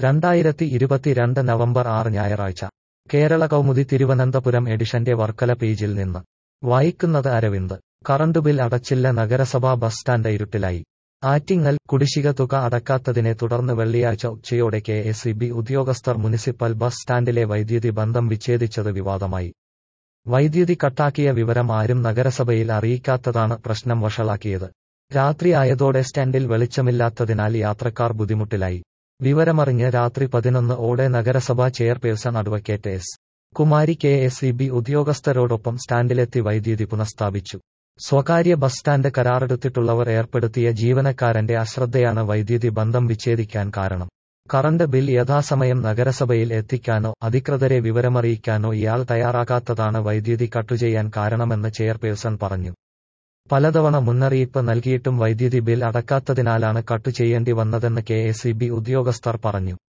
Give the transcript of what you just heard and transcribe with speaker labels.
Speaker 1: രണ്ടായിരത്തി ഇരുപത്തിരണ്ട് നവംബർ ആറ് ഞായറാഴ്ച കേരള കൗമുദി തിരുവനന്തപുരം എഡിഷന്റെ വർക്കല പേജിൽ നിന്ന് വായിക്കുന്നത് അരവിന്ദ് കറണ്ട് ബിൽ അടച്ചില്ല നഗരസഭാ ബസ് സ്റ്റാൻഡ് ഇരുട്ടിലായി ആറ്റിങ്ങൽ കുടിശ്ശിക തുക അടക്കാത്തതിനെ തുടർന്ന് വെള്ളിയാഴ്ച ഉച്ചയോടെ കെ എസ് ഇ ബി ഉദ്യോഗസ്ഥർ മുനിസിപ്പൽ ബസ് സ്റ്റാൻഡിലെ വൈദ്യുതി ബന്ധം വിച്ഛേദിച്ചത് വിവാദമായി വൈദ്യുതി കട്ടാക്കിയ വിവരം ആരും നഗരസഭയിൽ അറിയിക്കാത്തതാണ് പ്രശ്നം വഷളാക്കിയത് രാത്രി ആയതോടെ സ്റ്റാൻഡിൽ വെളിച്ചമില്ലാത്തതിനാൽ യാത്രക്കാർ ബുദ്ധിമുട്ടിലായി വിവരമറിഞ്ഞ് രാത്രി പതിനൊന്ന് ഓടെ നഗരസഭാ chairperson advocate S Kumari K S E B ഉദ്യോഗസ്ഥരോടൊപ്പം സ്റ്റാൻഡിലെത്തി വൈദ്യുതി പുനഃസ്ഥാപിച്ചു സ്വകാര്യ ബസ് സ്റ്റാൻഡ് കരാറെടുത്തിട്ടുള്ളവർ ഏർപ്പെടുത്തിയ ജീവനക്കാരന്റെ അശ്രദ്ധയാണ് വൈദ്യുതി ബന്ധം വിച്ഛേദിക്കാൻ കാരണം കറണ്ട് ബിൽ യഥാസമയം നഗരസഭയിൽ എത്തിക്കാനോ അധികൃതരെ വിവരമറിയിക്കാനോ ഇയാൾ തയ്യാറാകാത്തതാണ് വൈദ്യുതി കട്ടുചെയ്യാൻ കാരണമെന്ന് ചെയർപേഴ്സൺ പറഞ്ഞു പലതവണ മുന്നറിയിപ്പ് നൽകിയിട്ടും വൈദ്യുതി ബിൽ അടക്കാത്തതിനാലാണ് കട്ടു ചെയ്യേണ്ടി വന്നതെന്ന് കെ ഉദ്യോഗസ്ഥർ പറഞ്ഞു